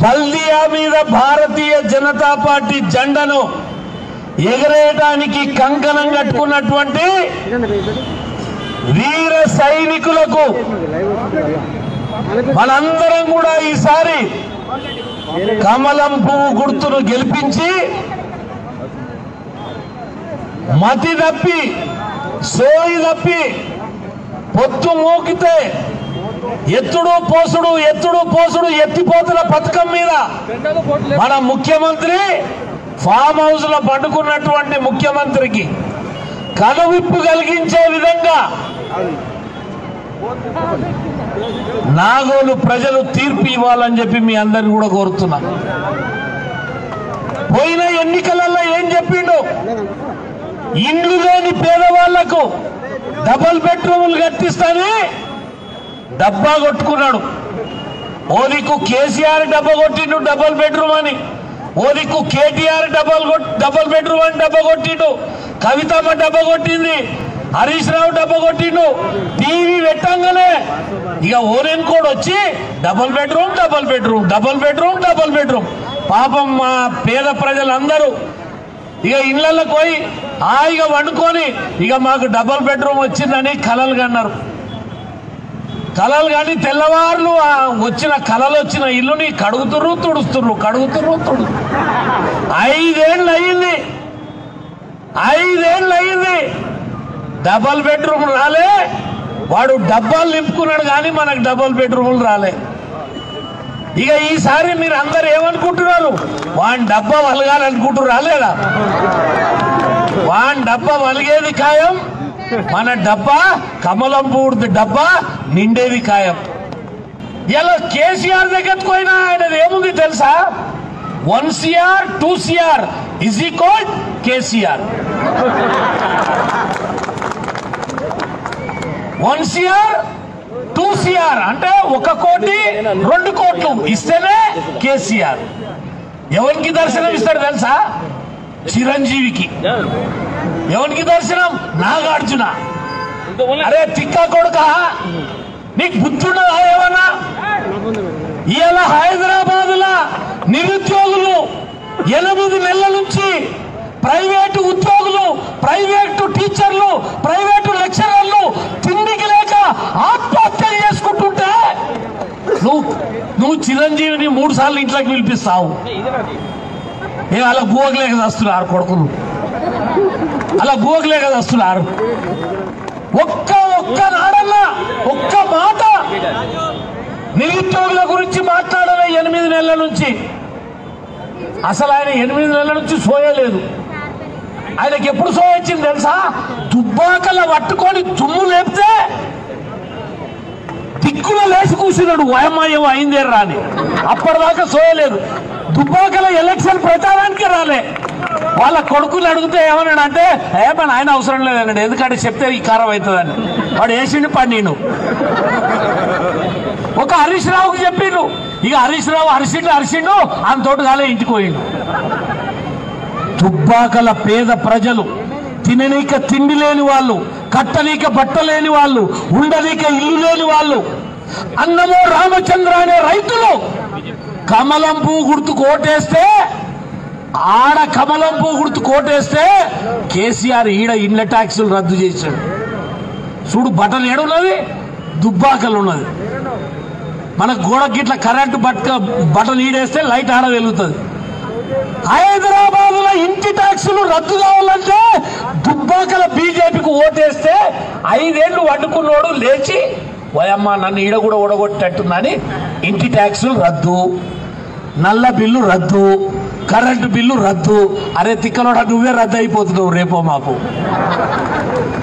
బల్దియా మీద భారతీయ జనతా పార్టీ జెండను ఎగరేయడానికి కంకణం కట్టుకున్నటువంటి వీర సైనికులకు మనందరం కూడా ఈసారి కమలం పువ్వు గుర్తును గెలిపించి మతి తప్పి సోయి తప్పి పొత్తు మోకితే ఎత్తుడు పోసుడు ఎత్తుడు పోసుడు ఎత్తిపోతుల పథకం మీద మన ముఖ్యమంత్రి ఫామ్ హౌస్ లో పండుకున్నటువంటి ముఖ్యమంత్రికి కనువిప్పు కలిగించే విధంగా నాగోలు ప్రజలు తీర్పు ఇవ్వాలని చెప్పి మీ అందరిని కూడా కోరుతున్నా పోయిన ఎన్నికలలో ఏం చెప్పిండు ఇండ్లు లేని పేదవాళ్లకు డబల్ బెడ్రూములు కట్టిస్తాని డబ్బా కొట్టుకున్నాడు ఓ దిక్కు కేసీఆర్ డబ్బా కొట్టిండు డబల్ బెడ్రూమ్ అని ఓ దిక్కు కేటీఆర్ డబల్ డబల్ బెడ్రూమ్ అని డబ్బా కొట్టిండు కవితమ్మ డబ్బా కొట్టింది హరీష్ రావు డబ్బా కొట్టిండు టీవీ పెట్టంగానే ఇక ఓరెన్ కోడ్ వచ్చి double bedroom double bedroom double bedroom double bedroom పాపం మా పేద ప్రజలందరూ ఇక ఇళ్లకు పోయి హాయిగా వండుకొని ఇక మాకు డబల్ బెడ్రూమ్ వచ్చిందని కలలు కన్నారు కలలు కానీ తెల్లవారులు ఆ వచ్చిన కలలు వచ్చిన ఇల్లుని కడుగుతుర్రు తుడుస్తుర్రు కడుగుతుర్రు తుడు ఐదేళ్ళు అయ్యింది ఐదేళ్ళు అయ్యింది డబల్ బెడ్రూమ్ రాలే వాడు డబ్బాలు నింపుకున్నాడు కానీ మనకు డబల్ బెడ్రూములు రాలే ఇక ఈసారి మీరు అందరు ఏమనుకుంటున్నారు వాని డబ్బా వలగాలనుకుంటున్నారు రాలేదా వాని డబ్బా వలిగేది ఖాయం మన డబ్బా కమలం పూర్తి డబ్బా నిండేది ఖాయం ఇలా కేసీఆర్ దగ్గరకు పోయినా ఆయనది ఏముంది తెలుసా one CR two CR is equal KCR one CR two CR అంటే ఒక కోటి రెండు కోట్లు ఇస్తేనే కేసీఆర్ ఎవరికి దర్శనం ఇస్తాడు తెలుసా చిరంజీవికి ఎవరికి దర్శనం నాగార్జున అరే తిక్క కొడుక నీకు బుద్ధుండదా ఏమన్నా ఇవాళ హైదరాబాద్ లా నిరుద్యోగులు ఎనిమిది నెలల నుంచి ప్రైవేటు ఉద్యోగులు ప్రైవేటు టీచర్లు ప్రైవేటు లెక్చరర్లు తిండికి లేక ఆత్మహత్యలు చేసుకుంటుంటే నువ్వు నువ్వు చిరంజీవిని మూడు సార్లు ఇంట్లోకి పిలిపిస్తావు ఏ అలా గోగలేక వస్తున్నారు కొడుకులు అలా గోగలేక వస్తున్నారు ఒక్క ఒక్క నాడన్నా ఒక్క మాట నిరుద్యోగుల గురించి మాట్లాడలే ఎనిమిది నెలల నుంచి అసలు ఆయన ఎనిమిది నెలల నుంచి సోయలేదు ఆయనకి ఎప్పుడు సోయ వచ్చింది తెలుసా దుబ్బాకల పట్టుకొని తుమ్ము లేపితే దిక్కులో లేచి కూర్చున్నాడు వయమయం అయిందే రాని అప్పటిదాకా సోయలేదు దుబ్బాకల ఎలక్షన్ ప్రచారానికి రాలే వాళ్ళ కొడుకుని అడిగితే ఏమన్నాడు అంటే ఏ మన ఆయన అవసరం లేదన్నాడు ఎందుకంటే చెప్తే ఈ కారం అవుతుందని వాడు వేసిండు పన్నీను ఒక హరీష్ రావుకి చెప్పిండు ఇక హరీష్ రావు హరిసిండు హరిసిండు ఆయన తోటి కాలే ఇంటికి పోయిండు దుబ్బాకల పేద ప్రజలు తిననీక తిండి లేని వాళ్ళు కట్టనీక బట్ట లేని వాళ్ళు ఉండనీక ఇల్లు లేని వాళ్ళు అన్నమో రామచంద్ర అనే రైతులు కమలం పువ్వు గుర్తు కోటేస్తే ఆడ కమలం పువ్వు గుర్తు కోటేస్తే కేసీఆర్ ఈడ ఇండ్ల ట్యాక్సులు రద్దు చేశాడు చూడు బటన్ ఏడున్నది దుబ్బాకలు ఉన్నది మన గోడకి ఇట్లా కరెంటు బట్క బటన్ ఈడేస్తే లైట్ ఆడ వెలుగుతుంది హైదరాబాద్ లో ఇంటి ట్యాక్సులు రద్దు కావాలంటే దుబ్బాకల బీజేపీకి ఓటేస్తే ఐదేళ్లు వండుకున్నోడు లేచి వయమ్మ నన్ను ఈడ కూడా ఓడగొట్టేట్టున్నని ఇంటి ట్యాక్సులు రద్దు నల్ల బిల్లు రద్దు కరెంటు బిల్లు రద్దు అరే తిక్కలోడ నువ్వే రద్దు అయిపోతున్నావు రేపో మాపు